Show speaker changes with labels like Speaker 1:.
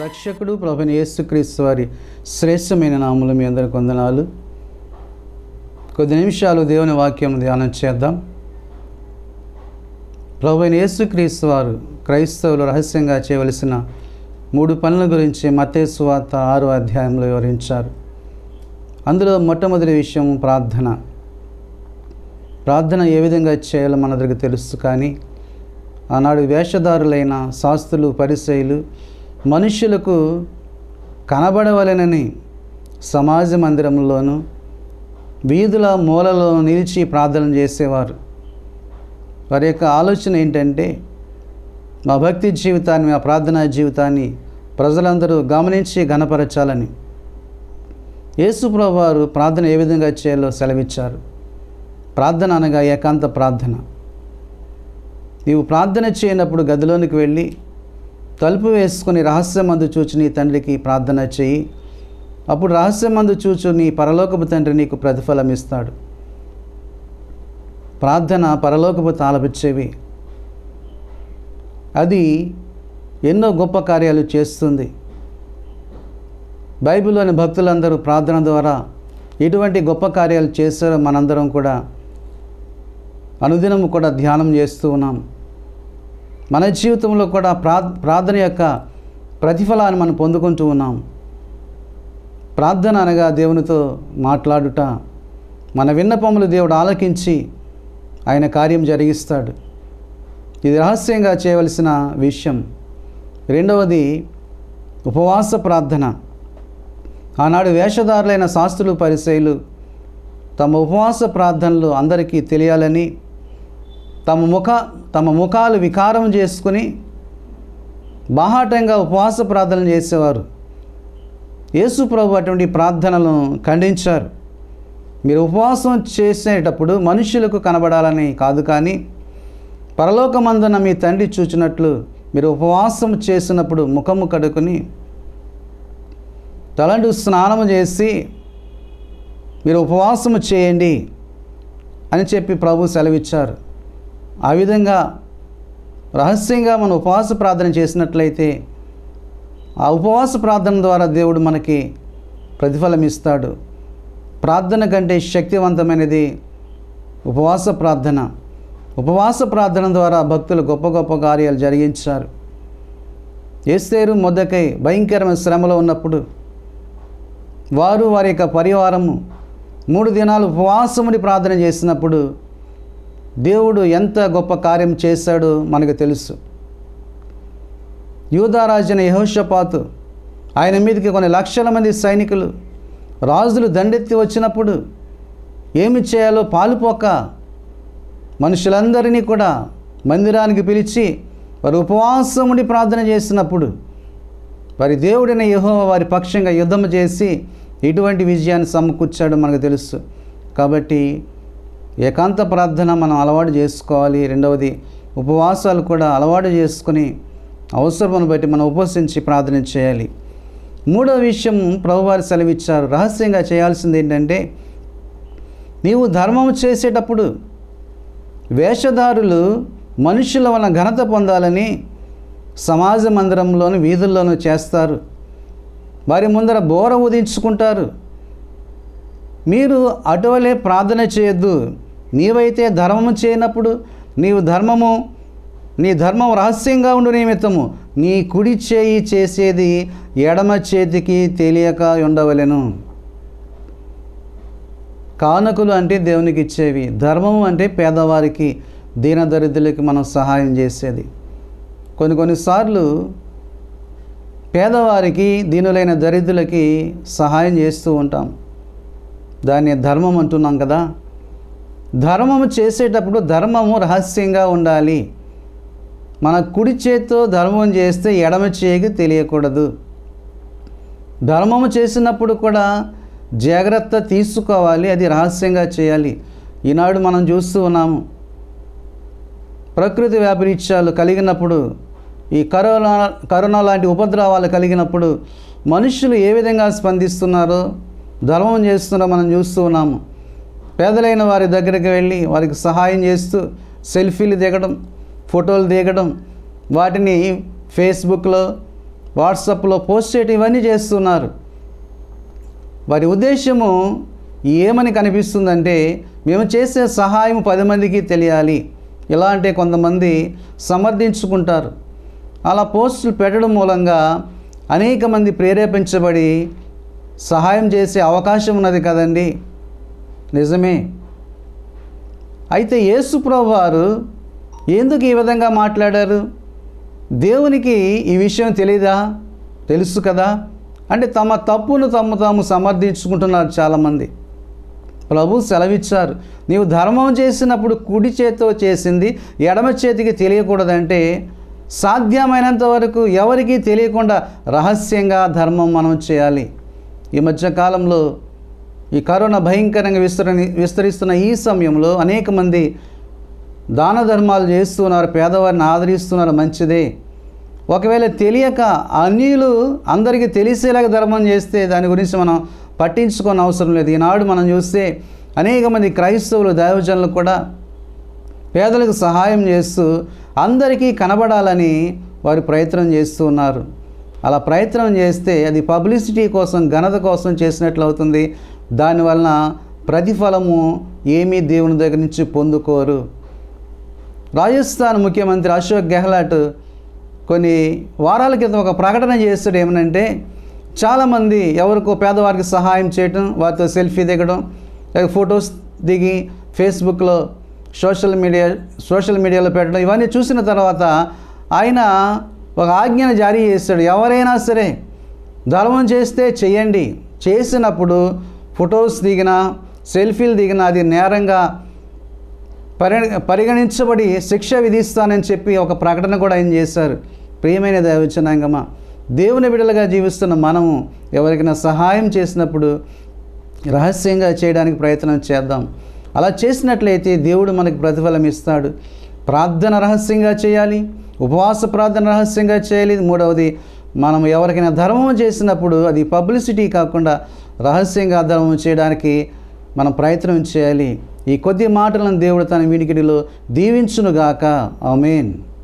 Speaker 1: రక్షకుడు ప్రభుని యేసుక్రీస్తు వారి శ్రేష్టమైన నామములు మీ అందరికి వందనాలు కొద్ది నిమిషాలు దేవుని వాక్యం ధ్యానం చేద్దాం ప్రభుని యేసుక్రీస్తు వారు క్రైస్తవులు రహస్యంగా చేయవలసిన మూడు పనుల గురించి మతేసు వార్త ఆరో అధ్యాయంలో వివరించారు అందులో మొట్టమొదటి విషయం ప్రార్థన ప్రార్థన ఏ విధంగా చేయాలో మనందరికీ తెలుసు కానీ ఆనాడు వేషధారులైన శాస్త్రులు పరిచయులు మనుష్యులకు కనబడవలెనని సమాజ మందిరంలోనూ వీధుల మూలలో నిలిచి ప్రార్థన చేసేవారు వారి యొక్క ఆలోచన ఏంటంటే మా భక్తి జీవితాన్ని మా ప్రార్థనా జీవితాన్ని ప్రజలందరూ గమనించి గణపరచాలని యేసుప్రభు వారు ప్రార్థన ఏ విధంగా చేయాలో సెలవిచ్చారు ప్రార్థన అనగా ఏకాంత ప్రార్థన నీవు ప్రార్థన చేయనప్పుడు గదిలోనికి వెళ్ళి తలుపు వేసుకొని రహస్యమందు చూచి నీ తండ్రికి ప్రార్థన చేయి అప్పుడు రహస్యమందు చూచు నీ పరలోకపు తండ్రి నీకు ప్రతిఫలం ఇస్తాడు ప్రార్థన పరలోకపు తాళపిచ్చేవి అది ఎన్నో గొప్ప కార్యాలు చేస్తుంది బైబిల్లోని భక్తులందరూ ప్రార్థన ద్వారా ఎటువంటి గొప్ప కార్యాలు చేశారో మనందరం కూడా అనుదినం కూడా ధ్యానం చేస్తూ ఉన్నాం మన జీవితంలో కూడా ప్రా ప్రార్థన యొక్క ప్రతిఫలాన్ని మనం పొందుకుంటూ ఉన్నాం ప్రార్థన అనగా దేవునితో మాట్లాడుట మన విన్నపములు దేవుడు ఆలకించి ఆయన కార్యం జరిగిస్తాడు ఇది రహస్యంగా చేయవలసిన విషయం రెండవది ఉపవాస ప్రార్థన ఆనాడు వేషధారులైన శాస్త్రులు పరిచయులు తమ ఉపవాస ప్రార్థనలు అందరికీ తెలియాలని తమ ముఖ తమ ముఖాలు వికారం చేసుకుని బాహాటంగా ఉపవాస ప్రార్థనలు చేసేవారు యేసు ప్రభు అటువంటి ప్రార్థనలను ఖండించారు మీరు ఉపవాసం చేసేటప్పుడు మనుషులకు కనబడాలని కాదు కానీ పరలోకమందున మీ తండ్రి చూచినట్లు మీరు ఉపవాసం చేసినప్పుడు ముఖము కడుకొని తలంటు స్నానము చేసి మీరు ఉపవాసము చేయండి అని చెప్పి ప్రభు సెలవిచ్చారు ఆ విధంగా రహస్యంగా మనం ఉపవాస ప్రార్థన చేసినట్లయితే ఆ ఉపవాస ప్రార్థన ద్వారా దేవుడు మనకి ప్రతిఫలం ఇస్తాడు ప్రార్థన కంటే శక్తివంతమైనది ఉపవాస ప్రార్థన ఉపవాస ప్రార్థన ద్వారా భక్తులు గొప్ప గొప్ప కార్యాలు జరిగించారు ఏస్తేరు మొద్దకై భయంకరమైన శ్రమలో ఉన్నప్పుడు వారు వారి యొక్క పరివారము మూడు దినాలు ఉపవాసముని ప్రార్థన చేసినప్పుడు దేవుడు ఎంత గొప్ప కార్యం చేశాడో మనకు తెలుసు యూదారాజున యహోషపాతు ఆయన మీదకి కొన్ని లక్షల మంది సైనికులు రాజులు దండెత్తి వచ్చినప్పుడు ఏమి చేయాలో పాలుపోక మనుషులందరినీ కూడా మందిరానికి పిలిచి వారు ఉపవాసముడి ప్రార్థన చేసినప్పుడు వారి దేవుడైన యహో వారి పక్షంగా యుద్ధం చేసి ఇటువంటి విజయాన్ని సమకూర్చాడో మనకు తెలుసు కాబట్టి ఏకాంత ప్రార్థన మనం అలవాటు చేసుకోవాలి రెండవది ఉపవాసాలు కూడా అలవాటు చేసుకుని అవసరమును బట్టి మనం ఉపవసించి ప్రార్థన చేయాలి మూడవ విషయం ప్రభువారి సెలవిచ్చారు రహస్యంగా చేయాల్సింది ఏంటంటే నీవు ధర్మం చేసేటప్పుడు వేషధారులు మనుషుల వలన ఘనత పొందాలని సమాజ మందిరంలోను వీధుల్లోనూ చేస్తారు వారి ముందర బోర ఉదించుకుంటారు మీరు అటువలే ప్రార్థన చేయొద్దు నీవైతే ధర్మము చేయనప్పుడు నీవు ధర్మము నీ ధర్మం రహస్యంగా ఉండు నిమిత్తము నీ కుడి చేయి చేసేది ఎడమ చేతికి తెలియక ఉండవలెను కానుకలు అంటే దేవునికి ఇచ్చేవి ధర్మము అంటే పేదవారికి దీనదరిద్రులకి మనం సహాయం చేసేది కొన్ని కొన్నిసార్లు పేదవారికి దీనులైన దరిద్రులకి సహాయం చేస్తూ ఉంటాం దాన్ని ధర్మం అంటున్నాం కదా ధర్మము చేసేటప్పుడు ధర్మము రహస్యంగా ఉండాలి మన కుడి చేతితో ధర్మం చేస్తే ఎడమ చేయికి తెలియకూడదు ధర్మము చేసినప్పుడు కూడా జాగ్రత్త తీసుకోవాలి అది రహస్యంగా చేయాలి ఈనాడు మనం చూస్తూ ఉన్నాము ప్రకృతి వ్యాపరీత్యాలు కలిగినప్పుడు ఈ కరోనా కరోనా లాంటి ఉపద్రవాలు కలిగినప్పుడు మనుషులు ఏ విధంగా స్పందిస్తున్నారో ధర్మం చేస్తున్నారో మనం చూస్తూ ఉన్నాము పేదలైన వారి దగ్గరికి వెళ్ళి వారికి సహాయం చేస్తూ సెల్ఫీలు దిగడం ఫోటోలు దిగడం వాటిని ఫేస్బుక్లో వాట్సాప్లో పోస్ట్ చేయటం ఇవన్నీ చేస్తున్నారు వారి ఉద్దేశము ఏమని కనిపిస్తుందంటే మేము చేసే సహాయం పది మందికి తెలియాలి ఎలా అంటే కొంతమంది సమర్థించుకుంటారు అలా పోస్టులు పెట్టడం మూలంగా అనేక మంది ప్రేరేపించబడి సహాయం చేసే అవకాశం ఉన్నది కదండి నిజమే అయితే యేసుప్రభు వారు ఎందుకు ఈ విధంగా మాట్లాడారు దేవునికి ఈ విషయం తెలీదా తెలుసు కదా అంటే తమ తప్పును తమ తాము సమర్థించుకుంటున్నారు చాలామంది ప్రభు సెలవిచ్చారు నీవు ధర్మం చేసినప్పుడు కుడి చేతితో చేసింది ఎడమ చేతికి తెలియకూడదంటే సాధ్యమైనంత వరకు ఎవరికీ తెలియకుండా రహస్యంగా ధర్మం మనం చేయాలి ఈ మధ్య కాలంలో ఈ కరోనా భయంకరంగా విస్తరణ విస్తరిస్తున్న ఈ సమయంలో అనేక మంది దాన ధర్మాలు చేస్తున్నారు పేదవారిని ఆదరిస్తున్నారు మంచిదే ఒకవేళ తెలియక అన్యులు అందరికీ తెలిసేలాగా ధర్మం చేస్తే దాని గురించి మనం పట్టించుకోని అవసరం లేదు ఈనాడు మనం చూస్తే అనేక మంది క్రైస్తవులు దైవజనులు కూడా పేదలకు సహాయం చేస్తూ అందరికీ కనబడాలని వారు ప్రయత్నం చేస్తూ ఉన్నారు అలా ప్రయత్నం చేస్తే అది పబ్లిసిటీ కోసం ఘనత కోసం చేసినట్లు అవుతుంది దానివలన ప్రతిఫలము ఏమీ దేవుని దగ్గర నుంచి పొందుకోరు రాజస్థాన్ ముఖ్యమంత్రి అశోక్ గెహ్లాట్ కొన్ని వారాల క్రితం ఒక ప్రకటన చేస్తాడు ఏమనంటే చాలామంది ఎవరికో పేదవారికి సహాయం చేయటం వారితో సెల్ఫీ దిగడం లేక ఫొటోస్ దిగి ఫేస్బుక్లో సోషల్ మీడియా సోషల్ మీడియాలో పెట్టడం ఇవన్నీ చూసిన తర్వాత ఆయన ఒక ఆజ్ఞను జారీ చేస్తాడు ఎవరైనా సరే ధర్మం చేస్తే చెయ్యండి చేసినప్పుడు ఫొటోస్ దిగినా సెల్ఫీలు దిగినా అది నేరంగా పరి పరిగణించబడి శిక్ష విధిస్తానని చెప్పి ఒక ప్రకటన కూడా ఆయన చేశారు ప్రియమైన దైవచనాంగమా దేవుని బిడలుగా జీవిస్తున్న మనము ఎవరికైనా సహాయం చేసినప్పుడు రహస్యంగా చేయడానికి ప్రయత్నం చేద్దాం అలా చేసినట్లయితే దేవుడు మనకి ప్రతిఫలం ఇస్తాడు ప్రార్థన రహస్యంగా చేయాలి ఉపవాస ప్రార్థన రహస్యంగా చేయాలి మూడవది మనం ఎవరికైనా ధర్మం చేసినప్పుడు అది పబ్లిసిటీ కాకుండా రహస్యంగా ధర్మం చేయడానికి మనం ప్రయత్నం చేయాలి ఈ కొద్ది మాటలను దేవుడు తన వినికిడిలో దీవించునుగాక ఆమెన్